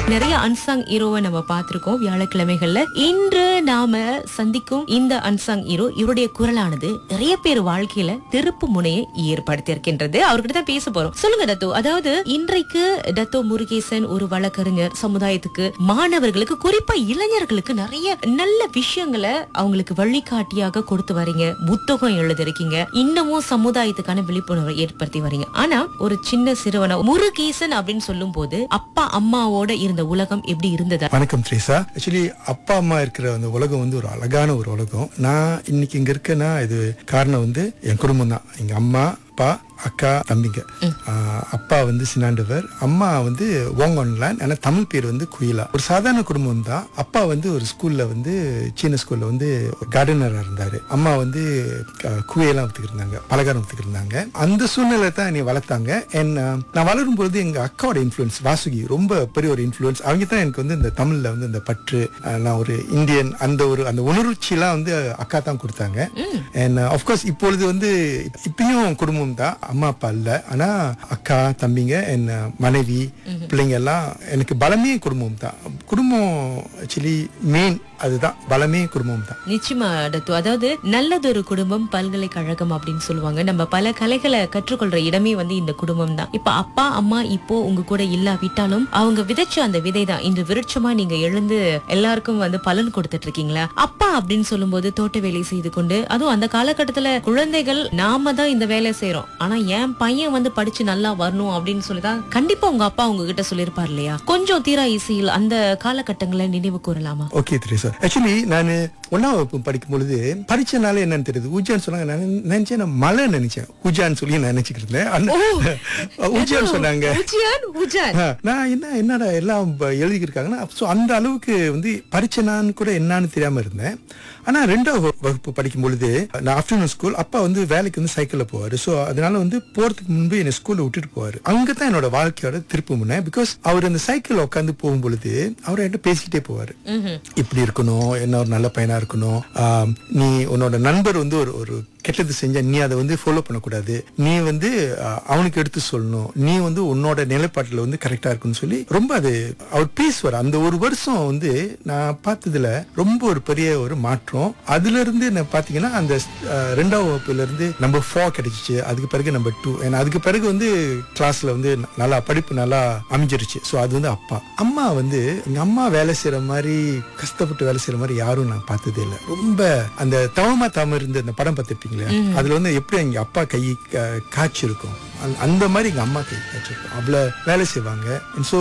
நிறைய அன்சாங் ஹீரோவை நம்ம பார்த்திருக்கோம் வியாழக்கிழமைகள்ல இன்று நாம சந்திக்கும் இந்த அன்சாங் ஹீரோ இவருடைய குரலானது நிறைய பேர் வாழ்க்கையில திருப்பு முனையை ஏற்படுத்தியிருக்கின்றது அவர்கிட்ட தான் பேச போறோம் சொல்லுங்க டத்தோ அதாவது இன்றைக்கு டத்தோ முருகேசன் ஒரு வழக்கறிஞர் சமுதாயத்துக்கு மாணவர்களுக்கு குறிப்பா இளைஞர்களுக்கு நிறைய நல்ல விஷயங்களை அவங்களுக்கு வழிகாட்டியாக கொடுத்து வரீங்க புத்தகம் எழுதிருக்கீங்க இன்னமும் சமுதாயத்துக்கான விழிப்புணர்வை ஏற்படுத்தி வரீங்க ஆனா ஒரு சின்ன சிறுவன முருகேசன் அப்படின்னு சொல்லும் போது அப்பா அம்மாவோட இருந்த உலகம் எப்படி இருந்ததா வணக்கம் த்ரீசா ஆக்சுவலி அப்பா அம்மா இருக்கிற அந்த உலகம் வந்து ஒரு அழகான ஒரு உலகம் நான் இன்னைக்கு இங்க இருக்கேன்னா இது காரணம் வந்து என் குடும்பம் தான் எங்க அம்மா அப்பா அக்கா தம்பிங்க ஆஹ் அப்பா வந்து சின்னாண்டவர் அம்மா வந்து ஓங்கொன்லான் ஆனா தமிழ் பேர் வந்து குயிலா ஒரு சாதாரண குடும்பம் தான் அப்பா வந்து ஒரு ஸ்கூல்ல வந்து சீன ஸ்கூல்ல வந்து கார்டனரா இருந்தாரு அம்மா வந்து க- குவையெல்லாம் வித்துக்கிருந்தாங்க பலகாரம் வித்துக்கிருந்தாங்க அந்த சூழ்நிலை தான் என்னை வளர்த்தாங்க And, ஆஹ், நான் வளரும் பொழுது எங்க அக்காவோட இன்ஃப்ளூயன்ஸ் வாசுகி ரொம்ப பெரிய ஒரு இன்ஃப்ளூயன்ஸ் அவங்க தான் எனக்கு வந்து இந்த தமிழ்ல வந்து இந்த பற்று ஆஹ், நான் ஒரு இந்தியன் அந்த ஒரு அந்த உணர்ச்சியெல்லாம் வந்து அக்கா தான் கொடுத்தாங்க அண்ட் ஆஃப்கோர்ஸ் இப்பொழுது வந்து இப்பயும் குடும்பம் தான் அம்மா அப்பா இல்ல ஆனா அக்கா தம்பிங்க என் மனைவி பிள்ளைங்க எல்லாம் எனக்கு பலமே குடும்பம் தான் குடும்பம் ஆக்சுவலி மெயின் அதுதான் பலமே குடும்பம் தான் நிச்சயமா டத்து அதாவது நல்லதொரு குடும்பம் பல்கலைக்கழகம் அப்படின்னு சொல்லுவாங்க நம்ம பல கலைகளை கற்றுக்கொள்ற இடமே வந்து இந்த குடும்பம் தான் இப்ப அப்பா அம்மா இப்போ உங்க கூட இல்லாவிட்டாலும் அவங்க விதைச்ச அந்த விதை தான் இன்று விருட்சமா நீங்க எழுந்து எல்லாருக்கும் வந்து பலன் கொடுத்துட்டு இருக்கீங்களா அப்பா அப்படின்னு சொல்லும்போது தோட்ட வேலை செய்து கொண்டு அதுவும் அந்த காலகட்டத்துல குழந்தைகள் நாம தான் இந்த வேலையை செய்யறோம் ஆனா என் பையன் வந்து படிச்சு நல்லா வரணும் அப்படின்னு சொல்லிதான் கண்டிப்பா உங்க அப்பா உங்ககிட்ட சொல்லியிருப்பார் இல்லையா கொஞ்சம் தீரா இசையில் அந்த காலகட்டங்களை நினைவு கூறலாமா ஓகே திரேசா ஆக்சுவலி நான் ஒன்னாம் வகுப்பு படிக்கும் பொழுது பரிச்சனால என்னன்னு தெரியுது ஊஜான்னு சொன்னாங்க நான் நினைச்சேன் நான் மலை நினைச்சேன் ஊஜான்னு சொல்லி நான் நினைச்சுக்கிட்டு இருந்தேன் அண்ணா- ஊஜான்னு சொன்னாங்க உஜான் உஜான் ஆ, நான் என்ன என்னடா எல்லாம் ப- எழுதிக்கிருக்காங்கன்னா ஸோ அந்த அளவுக்கு வந்து பரிச்சனான்னு கூட என்னன்னு தெரியாம இருந்தேன் ஆனா ரெண்டாவது வகு- வகுப்பு படிக்கும் பொழுது நான் ஆஃப்டர்நூன் ஸ்கூல் அப்பா வந்து வேலைக்கு வந்து சைக்கிள்ல போவாரு ஸோ அதனால வந்து போறதுக்கு முன்பு என்னை ஸ்கூல்ல விட்டுட்டு போவாரு அங்கதான் என்னோட வாழ்க்கையோட திருப்பு முனை பிகாஸ் அவர் அந்த சைக்கிள் உட்காந்து போகும் பொழுது அவர் என்கிட்ட பேசிக்கிட்டே போவாரு இப்படி இருக்கணும் என்ன ஒரு நல்ல பையனா இருக்கணும் ஆம், நீ உன்னோட நண்பர் வந்து ஒரு ஒரு கெட்டது செஞ்சா நீ அதை வந்து ஃபாலோ பண்ணக்கூடாது நீ வந்து ஆ, அவனுக்கு எடுத்து சொல்லணும் நீ வந்து உன்னோட நிலைப்பாட்டுல வந்து கரெக்டா இருக்குன்னு சொல்லி ரொம்ப அது அவர் பேசுவார் அந்த ஒரு வருஷம் வந்து நான் பார்த்ததுல ரொம்ப ஒரு பெரிய ஒரு மாற்றம் அதுல இருந்து நான் பாத்தீங்கன்னா அந்த ஆ, ரெண்டாவது வகுப்புல இருந்து நம்பர் ஃபோர் கிடைச்சிச்சு அதுக்கு பிறகு நம்பர் டூ ஏன்னா அதுக்கு பிறகு வந்து கிளாஸ்ல வந்து நல்லா படிப்பு நல்லா அமைஞ்சிருச்சு ஸோ அது வந்து அப்பா அம்மா வந்து எங்க அம்மா வேலை செய்யற மாதிரி கஷ்டப்பட்டு வேலை செய்யற மாதிரி யாரும் நான் பார்த்ததே இல்லை ரொம்ப அந்த தவமா தாம இருந்த அந்த படம் பார்த்திருப்பீங்களா அதுல வந்து எப்படி எங்க அப்பா கை கா- காய்ச்சி இருக்கும் அந்த- அந்த மாதிரி எங்க அம்மா கை காய்ச்சிருக்கும் அவ்வளவு வேலை செய்வாங்க ஸோ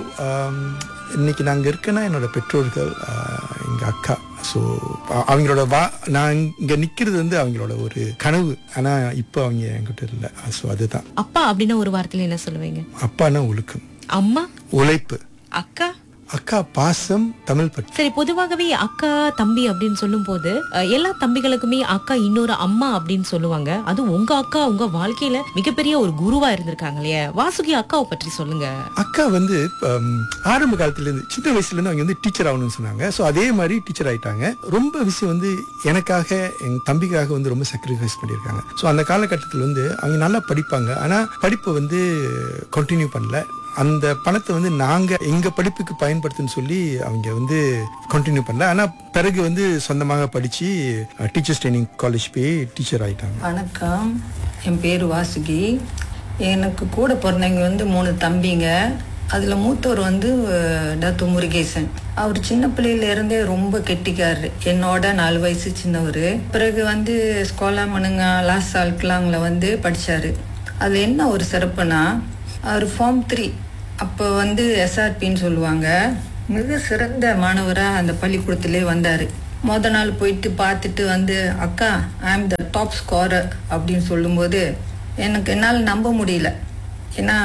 இன்னைக்கு நாங்க இருக்கேன்னா என்னோட பெற்றோர்கள் ஆஹ், எங்க அக்கா ஸோ அவங்களோட வா நான் இங்க நிக்கிறது வந்து அவங்களோட ஒரு கனவு ஆனா இப்போ அவங்க என்கிட்ட இல்லை ஸோ அதுதான் அப்பா அப்படின்னா ஒரு வார்த்தையில என்ன சொல்லுவீங்க அப்பானா ஒழுக்கம் அம்மா உழைப்பு அக்கா அக்கா பாசம் தமிழ் பற்று சரி பொதுவாகவே அக்கா தம்பி அப்படின்னு சொல்லும் போது அஹ், எல்லா தம்பிகளுக்குமே அக்கா இன்னொரு அம்மா அப்படின்னு சொல்லுவாங்க அது உங்க அக்கா உங்க வாழ்க்கையில மிகப்பெரிய ஒரு குருவா இருந்திருக்காங்க இல்லையா வாசுகி அக்காவை பற்றி சொல்லுங்க அக்கா வந்து ஹம், ஆரம்ப காலத்துல இருந்து சின்ன வயசுல இருந்து அவங்க வந்து டீச்சர் ஆகணும்னு சொன்னாங்க ஸோ அதே மாதிரி டீச்சர் ஆயிட்டாங்க ரொம்ப விஷயம் வந்து எனக்காக என் தம்பிக்காக வந்து ரொம்ப சாக்ரிஃபைஸ் பண்ணியிருக்காங்க ஸோ அந்த காலகட்டத்தில் வந்து அவங்க நல்லா படிப்பாங்க ஆனா படிப்பை வந்து கண்டினியூ பண்ணல அந்த பணத்தை வந்து நாங்க எங்க படிப்புக்கு பயன்படுத்துன்னு சொல்லி அவங்க வந்து கண்டினியூ பண்ணல ஆனா பிறகு வந்து சொந்தமாக படிச்சு டீச்சர்ஸ் ட்ரைனிங் காலேஜ் போய் டீச்சர் ஆயிட்டாங்க வணக்கம் என் பேர் வாசுகி எனக்கு கூட பிறந்தவங்க வந்து மூணு தம்பிங்க அதில் மூத்தவர் வந்து அஹ், டாக்டர் முருகேசன் அவர் சின்ன பிள்ளையில இருந்தே ரொம்ப கெட்டிக்காரரு என்னோட நாலு வயசு சின்னவர் பிறகு வந்து ஸ்கோலா மனுங்க லாஸ் ஆல்கலாங்கில் வந்து படித்தார் அதில் என்ன ஒரு சிறப்புனா அவர் ஃபார்ம் த்ரீ அப்போ வந்து எஸ்ஆர்பின்னு சொல்லுவாங்க மிக சிறந்த மாணவராக அந்த பள்ளிக்கூடத்திலே வந்தார் மொதல் நாள் போயிட்டு பார்த்துட்டு வந்து அக்கா ஐ ஆம் த டாப் ஸ்கோரர் அப்படின்னு சொல்லும்போது எனக்கு என்னால் நம்ப முடியல ஏன்னா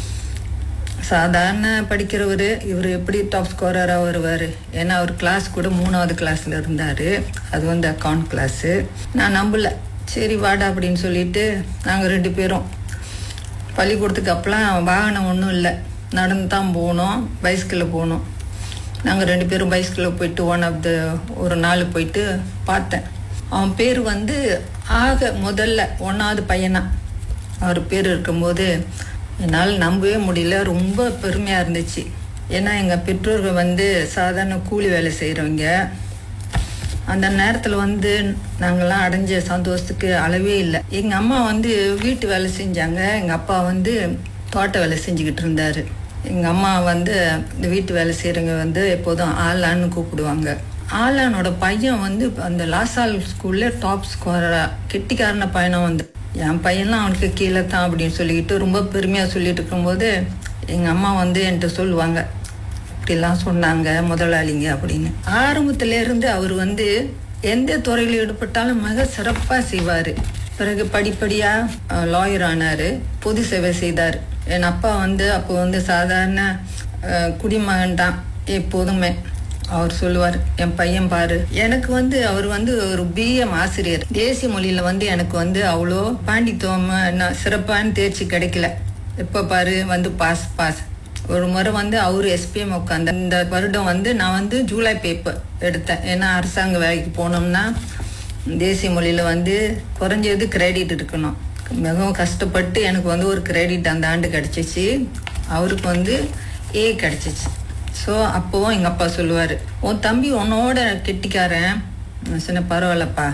சாதாரண படிக்கிறவர் இவர் எப்படி டாப் ஸ்கோரராக வருவார் ஏன்னா அவர் கிளாஸ் கூட மூணாவது கிளாஸில் இருந்தார் அது வந்து அக்கௌண்ட் கிளாஸு நான் நம்பல சரி வாடா அப்படின்னு சொல்லிட்டு நாங்கள் ரெண்டு பேரும் பள்ளிக்கூடத்துக்கு அப்போலாம் வாகனம் ஒன்றும் இல்லை நடந்து தான் போனோம் பைஸ்கிளில் போனோம் நாங்கள் ரெண்டு பேரும் பைஸ்கிளில் போயிட்டு ஒன் ஆஃப் த ஒரு நாள் போயிட்டு பார்த்தேன் அவன் பேர் வந்து ஆக முதல்ல ஒன்றாவது பையனா அவர் பேர் இருக்கும்போது என்னால் நம்பவே முடியல ரொம்ப பெருமையாக இருந்துச்சு ஏன்னா எங்கள் பெற்றோர்கள் வந்து சாதாரண கூலி வேலை செய்கிறவங்க அந்த நேரத்தில் வந்து நாங்கள்லாம் அடைஞ்ச சந்தோஷத்துக்கு அளவே இல்லை எங்கள் அம்மா வந்து வீட்டு வேலை செஞ்சாங்க எங்கள் அப்பா வந்து தோட்ட வேலை செஞ்சுக்கிட்டு இருந்தார் எங்கள் அம்மா வந்து இந்த வீட்டு வேலை செய்கிறவங்க வந்து எப்போதும் ஆளான்னு கூப்பிடுவாங்க ஆளானோட பையன் வந்து அந்த லாசால் ஸ்கூலில் டாப் ஸ்கோரராக கெட்டிக்காரன பையனும் வந்து என் பையன்லாம் அவனுக்கு கீழே தான் அப்படின்னு சொல்லிக்கிட்டு ரொம்ப பெருமையாக சொல்லிட்டு இருக்கும்போது எங்கள் அம்மா வந்து என்கிட்ட சொல்லுவாங்க இப்படிலாம் சொன்னாங்க முதலாளிங்க அப்படின்னு ஆரம்பத்துல இருந்து அவர் வந்து எந்த துறையில் ஈடுபட்டாலும் மிக சிறப்பாக செய்வார் பிறகு படிப்படியாக லாயர் ஆனார் பொது சேவை செய்தார் என் அப்பா வந்து அப்போ வந்து சாதாரண அஹ், குடிமகன் தான் எப்போதுமே அவர் சொல்லுவார் என் பையன் பாரு எனக்கு வந்து அவர் வந்து ஒரு பிஎம் ஆசிரியர் தேசிய மொழியில வந்து எனக்கு வந்து அவ்வளோ பாண்டித்துவம் நான் சிறப்பான தேர்ச்சி கிடைக்கல எப்போ பாரு வந்து பாஸ் பாஸ் ஒரு முறை வந்து அவர் எஸ்பிஎம் உட்காந்து இந்த வருடம் வந்து நான் வந்து ஜூலை பேப்பர் எடுத்தேன் ஏன்னா அரசாங்க வேலைக்கு போனோம்னா தேசிய மொழியில் வந்து குறைஞ்சது கிரெடிட் இருக்கணும் மிகவும் கஷ்டப்பட்டு எனக்கு வந்து ஒரு கிரெடிட் அந்த ஆண்டு கிடச்சிச்சு அவருக்கு வந்து ஏ கிடச்சிச்சு ஸோ அப்போவும் எங்கள் அப்பா சொல்லுவார் உன் தம்பி உன்னோட கெட்டிக்காரன் நான் சொன்னேன் பரவாயில்லப்பா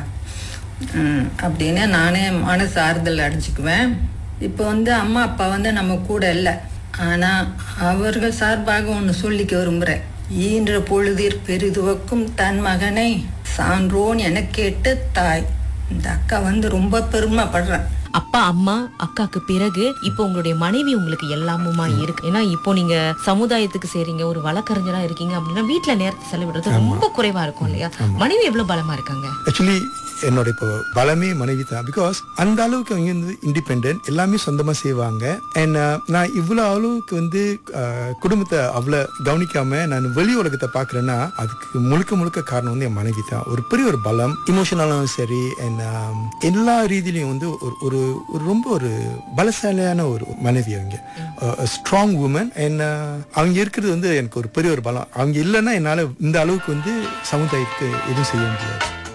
ம், அப்படின்னு நானே மனசு ஆறுதல் அடைஞ்சிக்குவேன் இப்போ வந்து அம்மா அப்பா வந்து நம்ம கூட இல்லை ஆனால் அவர்கள் சார்பாக ஒன்று சொல்லிக்க விரும்புகிறேன் ஈன்ற பொழுதிற் பெரிதுவக்கும் தன் மகனை சான்றோன் என கேட்டு தாய் இந்த அக்கா வந்து ரொம்ப பெருமைப்படுறேன் அப்பா அம்மா அக்காக்கு பிறகு இப்போ உங்களுடைய மனைவி உங்களுக்கு எல்லாமுமா இருக்கு ஏன்னா இப்போ நீங்க சமுதாயத்துக்கு செய்றீங்க ஒரு வழக்கறிஞரா இருக்கீங்க அப்படின்னா வீட்ல நேரத்தை செலவிடுறது ரொம்ப குறைவா இருக்கும் இல்லையா மனைவி எவ்வளவு பலமா இருக்காங்க ஆக்சுவலி என்னோட இப்போ பலமே மனைவி தான் பிகாஸ் அந்த அளவுக்கு அவங்க வந்து இண்டிபெண்ட் எல்லாமே சொந்தமாக செய்வாங்க அண்ட் நான் இவ்வளோ அளவுக்கு வந்து அஹ், குடும்பத்தை அவ்வளோ கவனிக்காம நான் வெளி உலகத்தை பார்க்குறேன்னா அதுக்கு முழுக்க முழுக்க காரணம் வந்து என் மனைவி தான் ஒரு பெரிய ஒரு பலம் இமோஷனலாகவும் சரி அண்ட் எல்லா ரீதியிலையும் வந்து ஒரு ஒரு ஒரு ரொம்ப ஒரு பலசாலியான ஒரு மனைவி அவங்க ஸ்ட்ராங் உமன் அண்ட் அவங்க இருக்கிறது வந்து எனக்கு ஒரு பெரிய ஒரு பலம் அவங்க இல்லைன்னா என்னால் இந்த அளவுக்கு வந்து சமுதாயத்துக்கு எதுவும் செய்ய முடியாது